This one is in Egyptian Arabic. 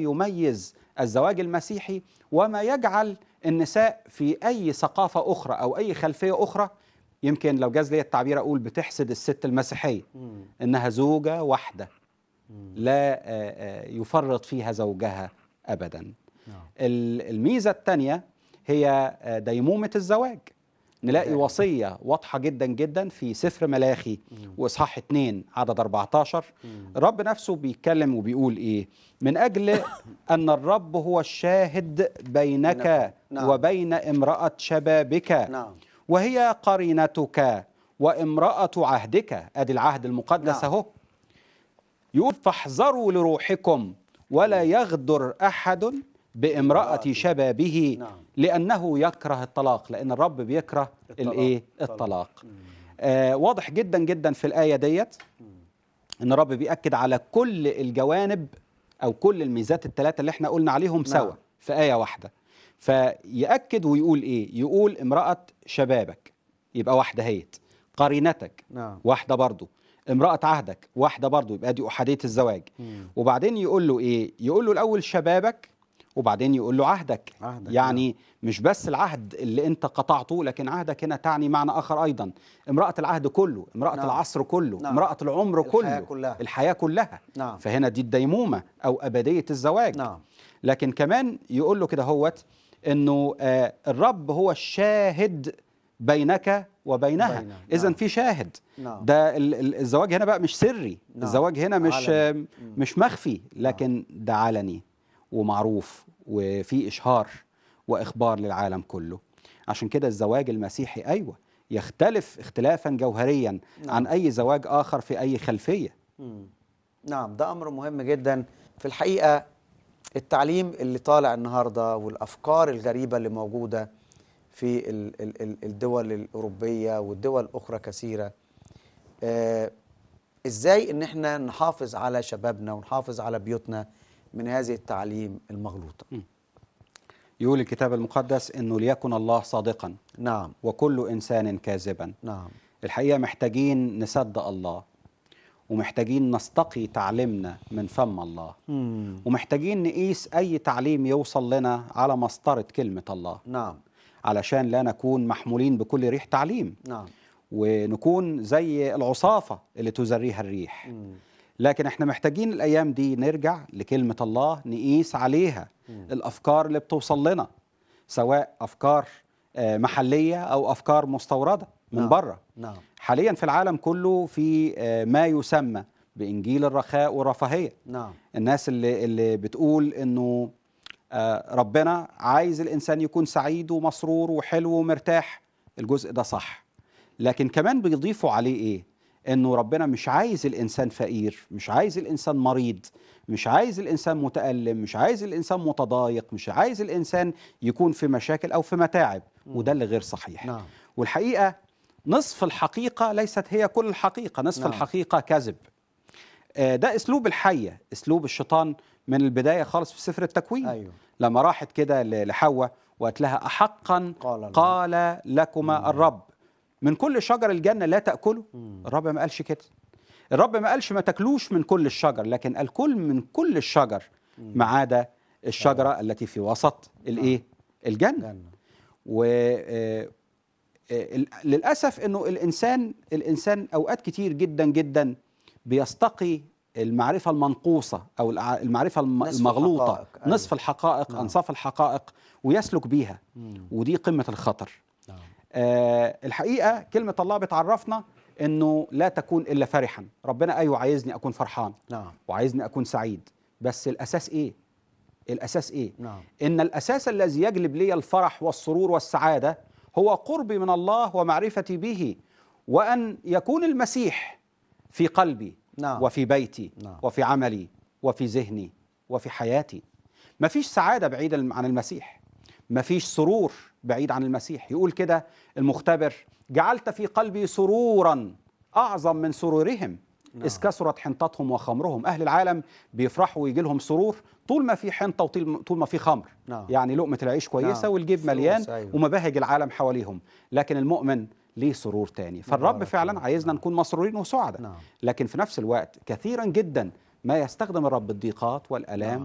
يميز الزواج المسيحي وما يجعل النساء في اي ثقافه اخرى او اي خلفيه اخرى يمكن لو جاز لي التعبير اقول بتحسد الست المسيحيه مم. انها زوجه واحده مم. لا آه، آه، يفرط فيها زوجها ابدا نعم ال- الميزه الثانيه هي آه، ديمومه الزواج نلاقي ملاحي. وصيه واضحه جدا جدا في سفر ملاخي مم. واصحاح 2 عدد 14 مم. الرب نفسه بيتكلم وبيقول ايه من اجل ان الرب هو الشاهد بينك نعم. وبين امراه شبابك نعم وهي قرينتك وامراه عهدك ادي العهد المقدس نعم. اهو يقول فاحذروا لروحكم ولا يغدر احد بامراه امرأة. شبابه نعم لانه يكره الطلاق لان الرب بيكره الطلاق. الايه الطلاق. الطلاق مم. آه واضح جدا جدا في الايه ديت مم. ان الرب بيأكد على كل الجوانب او كل الميزات الثلاثه اللي احنا قلنا عليهم سوا نعم. في ايه واحده فيأكد ويقول ايه يقول امرأة شبابك يبقى واحده هيت قرينتك نعم واحده برضو امرأة عهدك واحده برضو يبقى دي احاديه الزواج مم. وبعدين يقول له ايه يقول له الاول شبابك وبعدين يقول له عهدك عهدك يعني مش بس العهد اللي انت قطعته لكن عهدك هنا تعني معنى اخر ايضا امرأة العهد كله امرأة نعم. العصر كله نعم. امرأة العمر الحياة كله كلها. الحياة كلها نعم فهنا دي الديمومة أو أبدية الزواج نعم لكن كمان يقول له كده هوت إنه آه الرب هو الشاهد بينك وبينها بينها، إذا نعم. في شاهد نعم ده ال- ال- الزواج هنا بقى مش سري نعم. الزواج هنا مش علني. آه مم. مش مخفي لكن ده علني ومعروف وفي إشهار وإخبار للعالم كله عشان كده الزواج المسيحي أيوة يختلف اختلافا جوهريا نعم. عن أي زواج آخر في أي خلفية مم. نعم ده امر مهم جدا في الحقيقه التعليم اللي طالع النهارده والافكار الغريبه اللي موجوده في ال- ال- ال- الدول الاوروبيه والدول اخرى كثيره آه ازاي ان احنا نحافظ على شبابنا ونحافظ على بيوتنا من هذه التعليم المغلوطه يقول الكتاب المقدس انه ليكن الله صادقا نعم وكل انسان كاذبا نعم الحقيقه محتاجين نصدق الله ومحتاجين نستقي تعليمنا من فم الله مم. ومحتاجين نقيس اي تعليم يوصل لنا على مسطره كلمه الله نعم علشان لا نكون محمولين بكل ريح تعليم نعم ونكون زي العصافه اللي تزريها الريح مم. لكن احنا محتاجين الايام دي نرجع لكلمه الله نقيس عليها مم. الافكار اللي بتوصل لنا سواء افكار آه، محليه او افكار مستورده من نعم. بره نعم حاليا في العالم كله في آه، ما يسمى بانجيل الرخاء والرفاهيه نعم الناس اللي اللي بتقول انه آه، ربنا عايز الانسان يكون سعيد ومسرور وحلو ومرتاح الجزء ده صح لكن كمان بيضيفوا عليه ايه انه ربنا مش عايز الانسان فقير مش عايز الانسان مريض مش عايز الانسان متالم مش عايز الانسان متضايق مش عايز الانسان يكون في مشاكل او في متاعب وده اللي غير صحيح نعم والحقيقه نصف الحقيقه ليست هي كل الحقيقه نصف نعم. الحقيقه كذب آه، ده اسلوب الحيه اسلوب الشيطان من البدايه خالص في سفر التكوين ايوه لما راحت كده ل- لحواء وقالت لها احقا قال الله. قال لكما الرب من كل شجر الجنه لا تاكلوا مم. الرب ما قالش كده الرب ما قالش ما تاكلوش من كل الشجر لكن قال كل من كل الشجر ما عدا الشجره التي في وسط الايه الجنه جنة. وللاسف انه الانسان الانسان اوقات كتير جدا جدا بيستقي المعرفه المنقوصه او الع- المعرفه الم- نصف المغلوطه الحقائق، أيوة. نصف الحقائق نعم. انصاف الحقائق ويسلك بيها مم. ودي قمه الخطر نعم آه الحقيقه كلمه الله بتعرفنا انه لا تكون الا فرحا ربنا ايوه عايزني اكون فرحان نعم وعايزني اكون سعيد بس الاساس ايه الاساس ايه نعم ان الاساس الذي يجلب لي الفرح والسرور والسعاده هو قربي من الله ومعرفتي به وان يكون المسيح في قلبي نعم وفي بيتي نعم. وفي عملي وفي ذهني وفي حياتي مفيش سعاده بعيده عن المسيح مفيش سرور بعيد عن المسيح يقول كده المختبر جعلت في قلبي سرورا اعظم من سرورهم نعم. إذ كثرت حنطتهم وخمرهم أهل العالم بيفرحوا ويجي لهم سرور طول ما في حنطة وطول طول ما في خمر نعم. يعني لقمة العيش كويسة نعم. والجيب فلوس، مليان أيوة. ومباهج العالم حواليهم لكن المؤمن ليه سرور تاني فالرب بارك فعلا الله. عايزنا نعم. نكون مسرورين وسعداء نعم لكن في نفس الوقت كثيرا جدا ما يستخدم الرب الضيقات والآلام